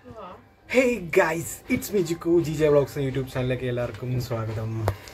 Hey guys it's me Jikku G J vlogs YouTube ചാനലിലേക്ക് എല്ലാവർക്കും സ്വാഗതം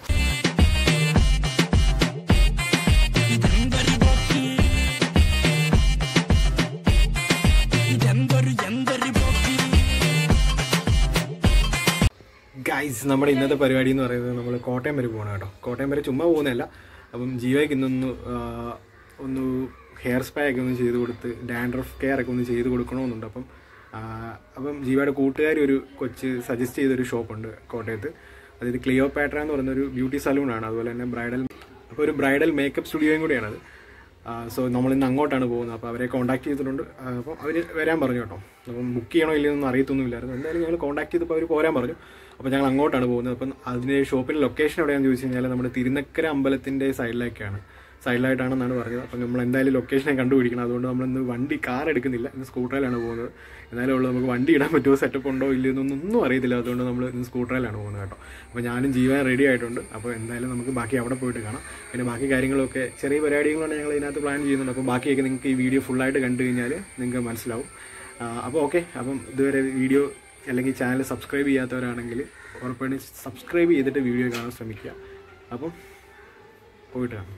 ഗൈസ് നമ്മുടെ ഇന്നത്തെ പരിപാടി എന്ന് പറയുന്നത് നമ്മൾ കോട്ടയം വരെ പോകണം കേട്ടോ കോട്ടയം വരെ ചുമ്മാ പോകുന്നതല്ല അപ്പം ജീവയ്ക്ക് ഇന്നൊന്ന് ആ, ഒന്ന് ഹെയർ സ്പ്രേ ഒക്കെ ഒന്ന് ചെയ്ത് കൊടുത്ത് ഡാൻഡ്രഫ് കെയർ ഒക്കെ ഒന്ന് ചെയ്ത് കൊടുക്കണമെന്നുണ്ട് അപ്പം ആ, അപ്പം ജീവയുടെ കൂട്ടുകാരി ഒരു കൊച്ച് സജസ്റ്റ് ചെയ്തൊരു ഷോപ്പുണ്ട് കോട്ടയത്ത് അതായത് ക്ലിയോ പാട്ര എന്ന് പറയുന്ന ഒരു ബ്യൂട്ടി സലൂണാണ് അതുപോലെ തന്നെ ബ്രൈഡൽ അപ്പോൾ ഒരു ബ്രൈഡൽ മേക്കപ്പ് സ്റ്റുഡിയോയും കൂടിയാണത് സോ നമ്മൾ ഇന്ന് അങ്ങോട്ടാണ് പോകുന്നത് അപ്പോൾ അവരെ കോൺടാക്ട് ചെയ്തിട്ടുണ്ട് ആ, അപ്പോൾ അവർ വരാൻ പറഞ്ഞു കേട്ടോ അപ്പം ബുക്ക് ചെയ്യണോ ഇല്ലയെന്നൊന്നും അറിയത്തൊന്നുമില്ലായിരുന്നു എന്തായാലും ഞങ്ങൾ കോൺടാക്ട് ചെയ്തപ്പോൾ അവർ പോരാൻ പറഞ്ഞു അപ്പോൾ ഞങ്ങൾ അങ്ങോട്ടാണ് പോകുന്നത് അപ്പം അതിൻ്റെ ഷോപ്പിൻ്റെ ലൊക്കേഷൻ എവിടെയാണെന്ന് ചോദിച്ചു കഴിഞ്ഞാൽ നമ്മുടെ തിരുനക്കര അമ്പലത്തിൻ്റെ സൈഡിലേക്കാണ് സൈഡിലായിട്ടാണെന്നാണ് പറഞ്ഞത് അപ്പം നമ്മൾ എന്തായാലും ലൊക്കേഷനെ കണ്ടുപിടിക്കണം അതുകൊണ്ട് നമ്മളിന്ന് വണ്ടി കാർ എടുക്കുന്നില്ല ഇന്ന് സ്കൂട്ടറിലാണ് പോകുന്നത് എന്നാലും ഉള്ളൂ നമുക്ക് വണ്ടി ഇടാൻ പറ്റുമോ സെറ്റപ്പ് ഉണ്ടോ ഇല്ലയോ എന്നൊന്നും ഒന്നും അറിയത്തില്ല അതുകൊണ്ട് നമ്മൾ ഇന്ന് സ്കൂട്ടറിലാണ് പോകുന്നത് കേട്ടോ അപ്പോൾ ഞാനും ജീവൻ റെഡി ആയിട്ടുണ്ട് അപ്പോൾ എന്തായാലും നമുക്ക് ബാക്കി അവിടെ പോയിട്ട് കാണാം പിന്നെ ബാക്കി കാര്യങ്ങളൊക്കെ ചെറിയ പരിപാടികളാണ് ഞങ്ങൾ ഇതിനകത്ത് പ്ലാൻ ചെയ്യുന്നുണ്ട് അപ്പോൾ ബാക്കിയൊക്കെ നിങ്ങൾക്ക് ഈ വീഡിയോ ഫുള്ളായിട്ട് കണ്ടു കഴിഞ്ഞാൽ നിങ്ങൾക്ക് മനസ്സിലാവും ആ, അപ്പോൾ ഓക്കെ അപ്പം ഇതുവരെ വീഡിയോ അല്ലെങ്കിൽ ചാനൽ സബ്സ്ക്രൈബ് ചെയ്യാത്തവരാണെങ്കിൽ ഉറപ്പായിട്ടും സബ്സ്ക്രൈബ് ചെയ്തിട്ട് വീഡിയോ കാണാൻ ശ്രമിക്കുക അപ്പം പോയിട്ട് കാണാം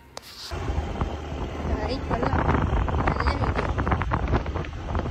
കറി കൊള്ളാം നല്ല വീഡിയോ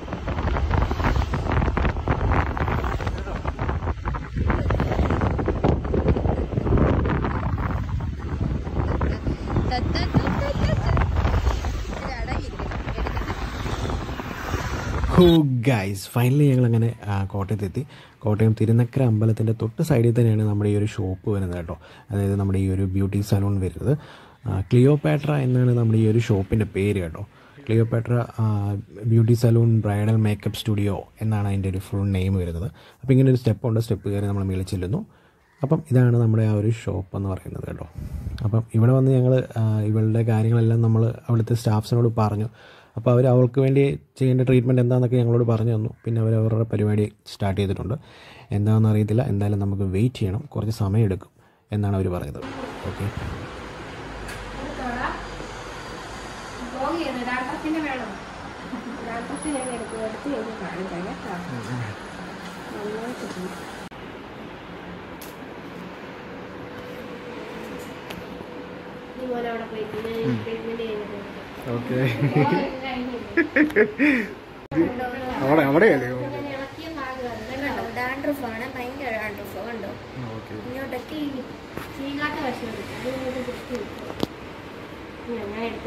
ഹോ ഗൈസ് ഫൈനലി ഞങ്ങൾ അങ്ങനെ കോട്ടയത്തെത്തി കോട്ടയം തിരുനക്കര അമ്പലത്തിൻ്റെ തൊട്ട് സൈഡിൽ തന്നെയാണ് നമ്മുടെ ഈ ഒരു ഷോപ്പ് വരുന്നത് കേട്ടോ അതായത് നമ്മുടെ ഈ ഒരു ബ്യൂട്ടി സലൂൺ വരുന്നത് ക്ലിയോപാട്ര എന്നാണ് നമ്മുടെ ഈ ഒരു ഷോപ്പിൻ്റെ പേര് കേട്ടോ Cleopatra beauty salon bridal makeup studio എന്നാണ് അതിൻ്റെ ഒരു ഫുൾ നെയിം വരുന്നത് അപ്പോൾ ഇങ്ങനെ ഒരു സ്റ്റെപ്പ് ഉണ്ട് സ്റ്റെപ്പ് കയറി നമ്മൾ മേളിൽ ചെല്ലുന്നു അപ്പം ഇതാണ് നമ്മുടെ ആ ഒരു ഷോപ്പ് എന്ന് പറയുന്നത് കേട്ടോ അപ്പം ഇവിടെ വന്ന് ഞങ്ങൾ ഇവളുടെ കാര്യങ്ങളെല്ലാം നമ്മൾ അവിടുത്തെ സ്റ്റാഫ്സിനോട് പറഞ്ഞു അപ്പോൾ അവർ അവൾക്ക് വേണ്ടി ചെയ്യേണ്ട ട്രീറ്റ്മെൻറ്റ് എന്താണെന്നൊക്കെ ഞങ്ങളോട് പറഞ്ഞു തന്നു പിന്നെ അവർ അവരുടെ പരിപാടി സ്റ്റാർട്ട് ചെയ്തിട്ടുണ്ട് എന്താണെന്ന് അറിയത്തില്ല എന്തായാലും നമുക്ക് വെയിറ്റ് ചെയ്യണം കുറച്ച് സമയം എടുക്കും എന്നാണ് അവർ പറയുന്നത് ഓക്കെ ഓക്കെ അവിടെ അവിടെയല്ലേ ഡാൻഡ്രഫ് ആണ് ഭയങ്കര ഡാൻഡ്രഫ് കണ്ടോ ഓക്കെ ഇങ്ങോട്ടൊക്കെ ഈ ചീകാത്ത വശം ഇങ്ങോട്ട് കുത്തി ഞാൻ എടുത്ത്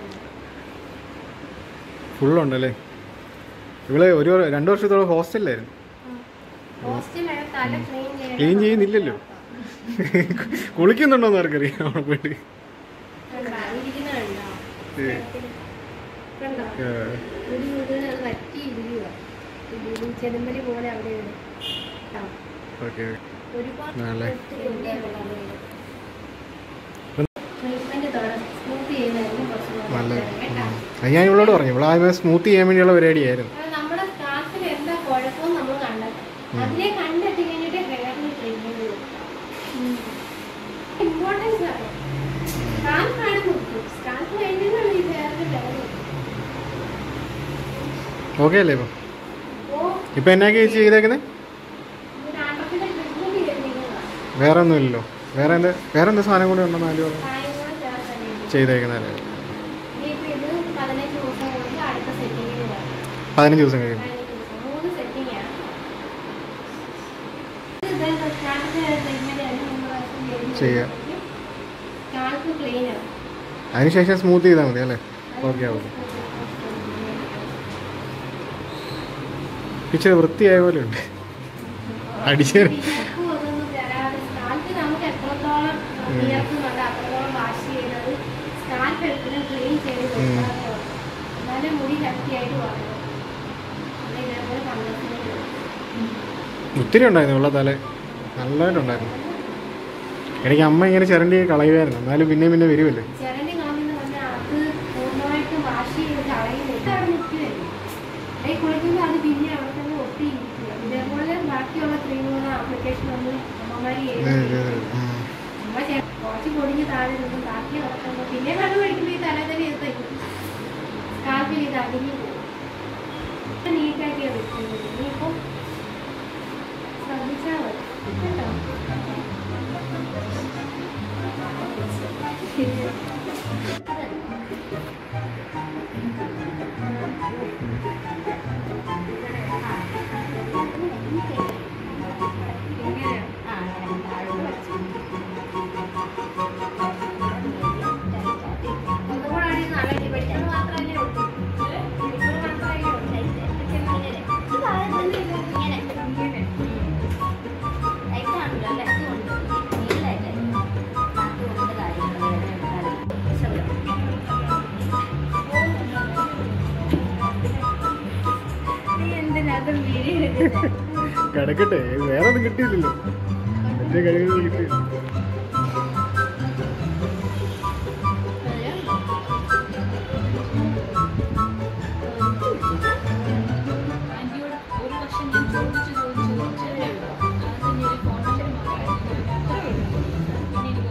ഫുള്ളുണ്ടല്ലേ ഇവള് ഒരു രണ്ട് വർഷത്തോളം ഹോസ്റ്റലിലായിരുന്നു ഹോസ്റ്റലാണ് തല ക്ലീൻ ചെയ്യാൻ ക്ലീൻ ചെയ്യുന്നില്ലല്ലോ കുളിക്കുന്നുണ്ടോന്ന് ആർക്കറിയാം അവിടെ പോയിട്ട് ഇരിക്കുന്നുണ്ടോ ഏ. കണ്ടോ ഏ, ഒരു ഇത് വറ്റി ഇരിക്കുക ചെതുമ്പലി പോലെ അവിടെ ഉണ്ട്. ആ. ഓക്കെ ഒരുപാട് ആണല്ലേ? ട്രീറ്റ്മെന്റ് സ്മൂത്ത് ചെയ്യുന്നതിന് കുറച്ച് കൂടെ നല്ല കേട്ടോ. അത് ഞാൻ ഇവളോട് പറഞ്ഞു ഇവിടെ ആദ്യമേ സ്മൂത്ത് ചെയ്യാൻ വേണ്ടിയുള്ള പരിപാടിയായിരുന്നു അത് നമ്മുടെ സ്റ്റാഫിൽ എന്താ കുഴപ്പം നമ്മൾ കണ്ടെത്തും അതിനെ കണ്ടെത്തി കഴിഞ്ഞിട്ട് ഹെയറിന് ട്രീറ്റ്മെന്റ് ഇമ്പോർട്ടൻസ് ആണ് സ്കാൽപ്പാണ് നോക്കും സ്കാൽപ്പ് കഴിഞ്ഞാൽ ഈ ഹെയറിന് ലെവൽ ഓക്കെ അല്ലേ ഇപ്പം ഓ ഇപ്പം എന്നൊക്കെ ചേച്ചി ചെയ്തേക്കുന്നത് ഒരു ആണ്ടത്തിന്റെ ട്രീറ്റ്മെന്റ് ചെയ്യുന്നതാണ് വേറെ ഒന്നുമില്ലല്ലോ വേറെ എന്ത് വേറെ എന്ത് സാധനം കൂടി ഉണ്ടെന്ന് ആദ്യം പറഞ്ഞു പ്രായം കൂടെ ചേർത്തല്ലേ ചെയ്തേക്കുന്നതല്ലേ ഇനിയിപ്പോ ഇത് പതിനഞ്ച് ദിവസം കൊണ്ട് അടുത്ത സെറ്റിങ്ങിന് വരും പതിനഞ്ച് ദിവസം കഴിയും പതിനഞ്ച് ദിവസം മൂന്ന് സെറ്റിംഗ് ആണ് ഇത് സ്കാൽപ്പ് ട്രീറ്റ്മെന്റ് ആണ് മൂന്ന് പ്രാവശ്യം ചെയ്ത് ചെയ്യാം. സ്കാൽപ്പ് ക്ലീനർ അതിനുശേഷം സ്മൂത്ത് ചെയ്താൽ മതി അല്ലേ ഓക്കെ ഓക്കെ ഇച്ചിരി വൃത്തിയായ പോലെ ഉണ്ട് അടിച്ചു വിശപ്പ് ഒന്നും തരാതെ സ്കാൽപ്പ് നമുക്ക് എത്രത്തോളം വിയർക്കുന്നുണ്ട് അത്രത്തോളം വാഷ് ചെയ്യുന്നത് സ്കാൽപ്പ് എപ്പോഴും ക്ലീൻ ചെയ്ത് കൊടുക്കാറുണ്ട് എന്നാലും മുടി കട്ടിയായിട്ട് വളരും അത് ഇതേപോലെ പന്ത്രണ്ട് ഒത്തിരി ഉണ്ടായിരുന്നു ഉള്ള തല നല്ലതായിട്ടുണ്ടായിരുന്നു എനിക്ക് അമ്മ ഇങ്ങനെ ചിരണ്ടി കളയുമായിരുന്നു എന്നാലും പിന്നെയും പിന്നെ വരുമല്ലേ ചിരണ്ടി കളഞ്ഞെന്ന് പറഞ്ഞാൽ അത് പൂർണ്ണമായിട്ടും വാഷ് ചെയ്ത് കളയുന്നില്ല അവിടെ നിൽക്കുമല്ലോ ഈ കുളിക്കുമ്പോൾ അത് പിന്നെ അവിടെ തന്നെ ഒട്ടിയിരിക്കുക ഇതേപോലെ ബാക്കിയുള്ള ക്രീമുകൾ ആപ്ലിക്കേഷൻ ഒന്നും അമ്മമാര് ചെയ്യുന്നില്ല ചുമ്മാ ചെ- കുറച്ച് പൊടിഞ്ഞ് താഴെ നിന്നും ബാക്കി കിടക്കുമ്പോൾ പിന്നെ വെള്ളം കഴിക്കുമ്പോൾ ഈ തല തന്നെ എത്തും സ്കാൽപ്പിൽ ഇത് അടിഞ്ഞു പോകും നീറ്റാക്കിയാണ് വെക്കുന്നത് ഇനിയിപ്പം വീഡിയോ എടുക്കുന്നത് കിടക്കട്ടെ വേറെ ഒന്നും കിട്ടിയില്ലല്ലോ എന്റെ കഴിവുകൾ കിട്ടി ആന്റിയോട് ഒരു വർഷം ഞാൻ ചോദിച്ചു ചോദിച്ചു ചോദിച്ചതേ ഉള്ളൂ അത് ഞാൻ ഒരു ഫോൺ നമ്പർ മാത്രമേ പിന്നെ എനിക്ക്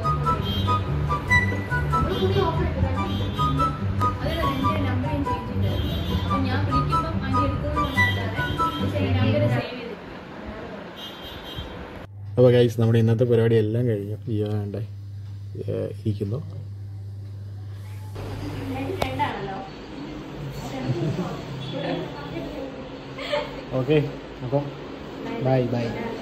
ഓഫർ അതല്ല എൻ്റെ നമ്പർ ഞാൻ ചേഞ്ച് ചെയ്തായിരുന്നു അപ്പം ഞാൻ വിളിക്കുമ്പം ആന്റി എടുക്കുന്നതല്ലാതെ നമ്പർ സേവ് ചെയ്തിട്ടില്ല അപ്പോൾ ഗൈസ് നമ്മുടെ ഇന്നത്തെ പരിപാടി എല്ലാം കഴിഞ്ഞു ഈ വേണ്ട ഇരിക്കുന്നു രണ്ടാണല്ലോ ഓക്കെ അപ്പം ബൈ ബൈ